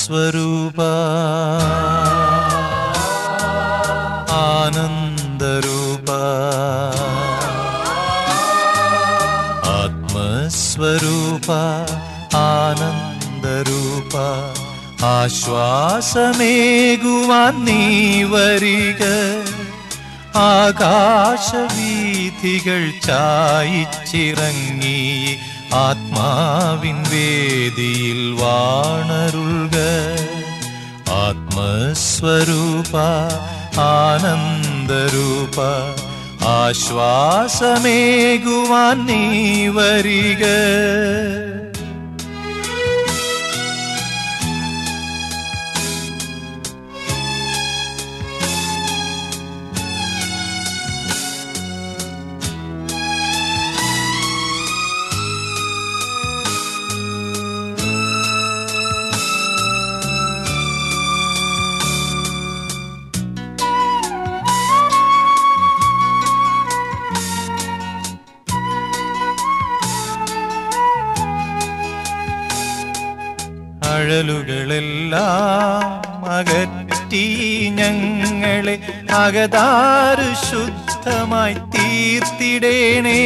ആത്മസ്വരൂപ ആനന്ദരൂപ ആത്മസ്വരൂപ ആനന്ദരൂപ ആശ്വാസമേകുവാൻ നീ വരിക ആകാശവീഥികൾ ചായിച്ചിറങ്ങി ആത്മാവിൻ വേദിയിൽ വാണരുൾക ആത്മസ്വരൂപ ആനന്ദരൂപ ആശ്വാസമേകുവാൻ നീ വരിക അഴലുകളെല്ലാം അകറ്റി ഞങ്ങളെ അകതാറ് ശുദ്ധമായി തീർത്തിടേണേ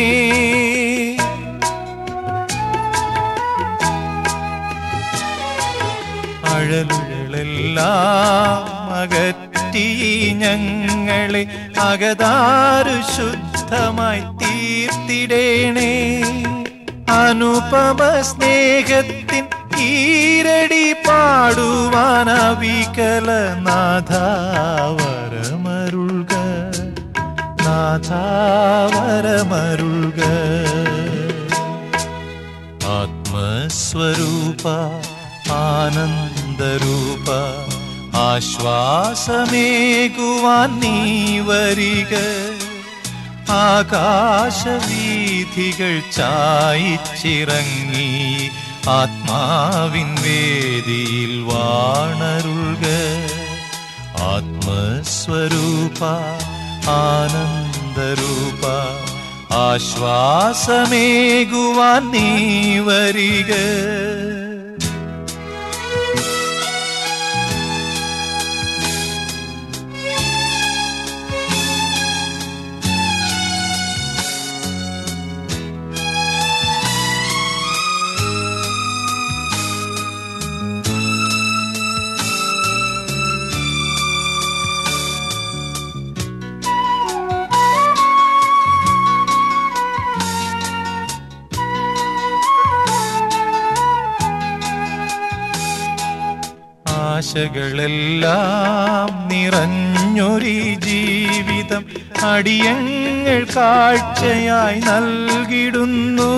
അഴലുകളെല്ലാം അകറ്റി ഞങ്ങളെ അകതാറ് ശുദ്ധമായി തീർത്തിടേണേ അനുപമ സ്നേഹത്തിൻ ഈരടി പാടുവാൻ അവികല നാഥാവരമരുൾക നാഥാവരമരുൾക ആത്മസ്വരൂപ ആനന്ദരൂപ ആശ്വാസമേകുവാൻ നീ വരിക ആകാശവീഥികൾ ചായിച്ചിറങ്ങി ആത്മാവിൻ വേദിയിൽ വാണരുൾക ആത്മസ്വരൂപ ആനന്ദരൂപ ആശ്വാസമേകുവാൻ നീ വരിക ആശകളെല്ലാം നിറഞ്ഞൊരു ജീവിതം അടിയങ്ങൾ കാഴ്ചയായി നൽകിടുന്നു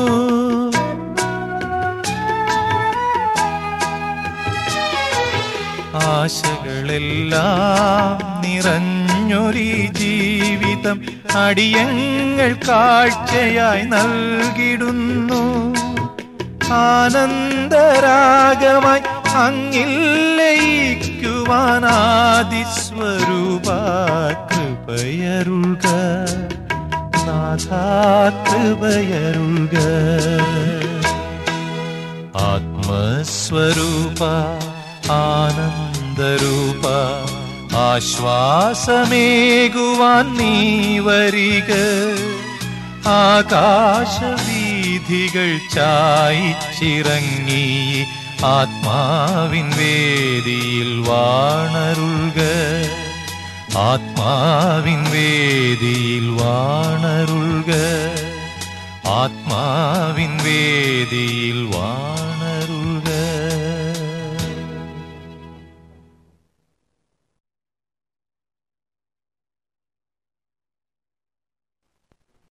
ആശകളെല്ലാം നിറഞ്ഞൊരു ജീവിതം അടിയങ്ങൾ കാഴ്ചയായി നൽകിടുന്നു ആനന്ദരാഗമായി അങ്ങിൽ ലയിക്കുവാനാദിസ്വരൂപ കൃപയരുൾക നാഥാ കൃപയരുൾക ആത്മസ്വരൂപ ആനന്ദരൂപ ആശ്വാസമേകുവാൻ നീ വരിക ആകാശവീഥികൾ ചായിച്ചിറങ്ങി ആത്മാവിൻ വേദിയിൽ വാണരുൾക ആത്മാവിൻ വേദിയിൽ വാണരുൾക ആത്മാവിൻ വേദിയിൽ വാണ